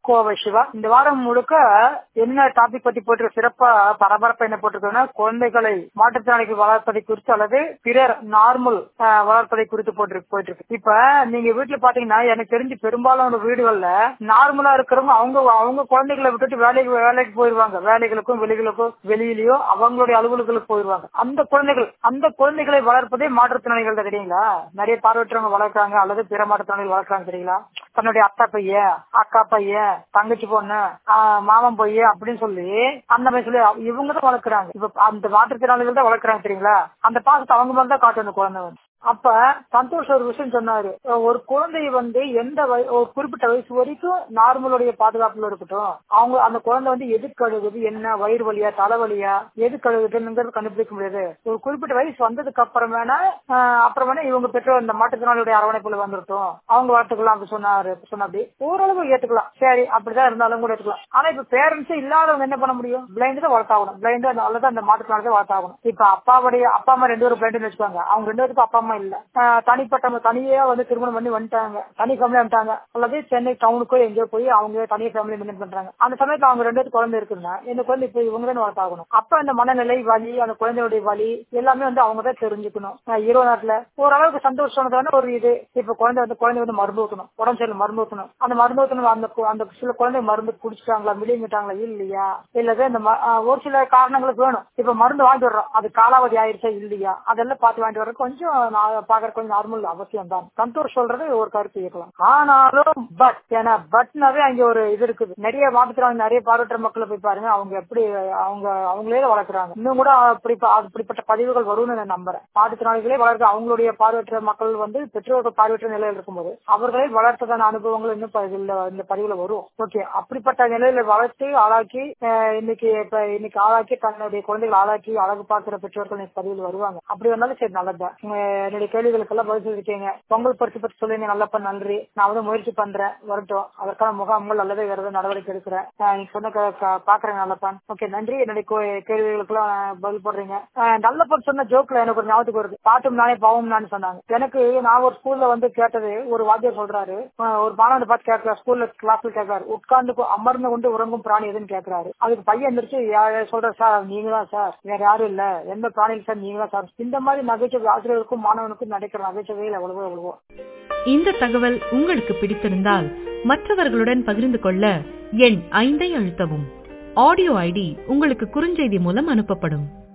கோவை சிவா இந்த வாரம் முழுக்க என்ன டாபிக் பத்தி போட்டு சிறப்பா பரபரப்பா என்ன போட்டிருக்கோம்னா குழந்தைகளை மாற்றுத்திறனாளிகள் வளர்ப்பதை குறித்து அல்லது பிறர் நார்மல் வளர்ப்பதை குறித்து போட்டு போயிட்டு இருக்கு இப்ப நீங்க வீட்டுல பாத்தீங்கன்னா எனக்கு தெரிஞ்சு பெரும்பாலான வீடுகள்ல நார்மலா இருக்கிறவங்க அவங்க அவங்க குழந்தைகளை விட்டுட்டு வேலைக்கு வேலைக்கு போயிருவாங்க வேலைகளுக்கும் வெளிகளுக்கும் வெளியிலயோ அவங்களுடைய அலுவலர்களுக்கு போயிருவாங்க அந்த குழந்தைகள் அந்த குழந்தைகளை வளர்ப்பதே மாற்றுத்திறனாளிகள் தான் தெரியுங்களா நிறைய பார்வையற்றவங்க வளர்க்குறாங்க அல்லது பிற மாற்றுத்திறனாளிகள் வளர்க்குறாங்க தெரியுங்களா தன்னுடைய அத்தா பையன் அக்கா பையன் தங்கச்சி பொண்ணு ஆஹ் மாமன் பையன் அப்படின்னு சொல்லி அந்த மாதிரி சொல்லி இவங்க தான் வளர்க்குறாங்க இப்ப அந்த மாற்றுத்திறனாளிகள் தான் வளர்க்குறாங்க தெரியுங்களா அந்த பாசத்தை அவங்க மேல தான் காட்டும் அந்த குழந்தை வந்து அப்ப சந்தோஷ் ஒரு விஷயம் சொன்னாரு ஒரு குழந்தை வந்து எந்த வய- ஒரு குறிப்பிட்ட வயசு வரைக்கும் நார்மலுடைய பாதுகாப்புல இருக்கட்டும் அவங்க அந்த குழந்தை வந்து எது கழுகுது என்ன வயிறு வலியா தலைவலியா எது கழுகுதுங்கிறது கண்டுபிடிக்க முடியாது ஒரு குறிப்பிட்ட வயசு வந்ததுக்கு அப்புறம் வேணா ஆஹ் அப்புறம் வேணா இவங்க பெற்றோர் இந்த மாற்றுத்திறனாளியுடைய அரவணைப்புல வந்துருட்டும் அவங்க வளர்த்துக்கலாம் அப்படி சொன்னாரு சொன்ன அப்படி ஓரளவு ஏத்துக்கலாம் சரி அப்படிதான் இருந்தாலும் கூட ஏத்துக்கலாம் ஆனா இப்ப பேரண்ட்ஸ் இல்லாதவங்க என்ன பண்ண முடியும் பிளைண்ட் தான் வளர்த்தாகணும் பிளைண்ட் அல்லது அந்த மாற்றுத்திறனாளி தான் வளர்த்தாகணும் இப்ப அப்பாவுடைய அப்பா அம்மா ரெண்டு பேரும் பிளைண்ட் வச்சுக்கோங்க அவங்க ரெண்டு பேருக்கும் அப்பா அம்மா இல்ல ஆஹ் தனிப்பட்ட தனியா வந்து திருமணம் பண்ணி வந்துட்டாங்க தனி ஃபேமிலி வந்துட்டாங்க அல்லது சென்னை டவுனுக்கோ எங்கேயோ போய் அவங்க தனி ஃபேமிலி மெயின்டைன் பண்றாங்க அந்த சமயத்துல அவங்க ரெண்டு பேருக்கு குழந்தை இருக்குன்னா இந்த குழந்தை இப்ப இவங்க தான் வளர்த்தாகணும் அப்ப அந்த மனநிலை வலி அந்த குழந்தையுடைய வலி எல்லாமே வந்து அவங்க தான் தெரிஞ்சுக்கணும் ஆஹ் இரவு நேரத்துல ஓரளவுக்கு சந்தோஷமானதான ஒரு இது இப்ப குழந்தை வந்து குழந்தை வந்து மருந்து ஊத்தணும் உடம்பு சரியில்லை மருந்து ஊத்தணும் அந்த மருந்து ஊத்தணும் அந்த கு- அந்த சில குழந்தை மருந்து குடிச்சிட்டாங்களா விழுங்கிட்டாங்களா இல்லையா இல்லது இந்த ம- ஆஹ் ஒரு சில காரணங்களுக்கு வேணும் இப்ப மருந்து வாங்கிட்டு வர்றோம் அது காலாவதி ஆயிருச்சா இல்லையா அதெல்லாம் பார்த்து வாங்கிட்டு வர்றது கொஞ்சம் நான் பாக்குற கொஞ்சம் நார்மல் அவசியம் தான் சந்தோஷ் சொல்றது ஒரு கருத்து இருக்கலாம் ஆனாலும் பட் ஏன்னா பட்னாவே அங்க ஒரு இது இருக்குது நிறைய மாற்றுத்திறனாளி நிறைய பார்வையற்ற மக்களை போய் பாருங்க அவங்க எப்படி அவங்க அவங்களே தான் வளர்க்குறாங்க இன்னும் கூட அப்படி அப்படிப்பட்ட பதிவுகள் வரும்னு நான் நம்புறேன் மாற்றுத்திறனாளிகளே வளர்க்க அவங்களுடைய பார்வையற்ற மக்கள் வந்து பெற்றோர்கள் பார்வையற்ற நிலையில் இருக்கும்போது அவர்களே வளர்த்ததான அனுபவங்கள் இன்னும் ப- இதுல இந்த பதிவுல வரும் ஓகே அப்படிப்பட்ட நிலையில வளர்த்து ஆளாக்கி அஹ், இன்னைக்கு இப்ப இன்னைக்கு ஆளாக்கி தன்னுடைய குழந்தைகள் ஆளாக்கி அழகு பார்க்கிற பெற்றோர்கள் இன்னைக்கு பதிவில் வருவாங்க அப்படி வந்தாலும் சரி நல்லதுதான் உங்க என்னுடைய கேள்விகளுக்கெல்லாம் பதில் சொல்லிருக்கீங்க பொங்கல் பரிசு பற்றி சொல்லுங்க நல்லப்ப நன்றி நான் வந்து முயற்சி பண்றேன் வரட்டும் அதற்கான முகாம்கள் அல்லது வேற ஏதாவது நடவடிக்கை எடுக்கிறேன் அஹ், நீங்க சொன்ன க- க- பாக்குறேன் நல்லப்பன் ஓகே நன்றி என்னுடைய கோ- கேள்விகளுக்கெல்லாம் அஹ், பதில் போடுறீங்க அஹ், நல்லப்பன் சொன்ன ஜோக்ல எனக்கு ஒரு ஞாபகத்துக்கு வருது பாட்டும் நானே பாவம் நானே சொன்னாங்க எனக்கு நான் ஒரு ஸ்கூல்ல வந்து கேட்டது ஒரு வாத்தியார் சொல்றாரு அஹ், ஒரு மாணவனை பார்த்து கேட்கிறார் ஸ்கூல்ல கிளாஸ்ல கேட்கிறாரு உட்கார்ந்து கொ- அமர்ந்து கொண்டு உறங்கும் பிராணி எதுன்னு கேட்கிறாரு அதுக்கு பையன் எந்திரிச்சு யா- சொல்றாரு சார் நீங்க தான் சார் வேற யாரும் இல்ல எந்த பிராணியில் சார் நீங்க தான் சார் இந்த மாதிரி நகைச்சுவை ஆசிரியருக்கும் மாணவனுக்கும் நடக்கிற நகைச்சுவையில் எவ்வளவோ எவ்வளவோ இந்த தகவல் உங்களுக்கு பிடித்திருந்தால் மற்றவர்களுடன் பகிர்ந்து கொள்ள எண் ஐந்தை அழுத்தவும் ஆடியோ ஐடி உங்களுக்கு குறுஞ்செய்தி மூலம் அனுப்பப்படும்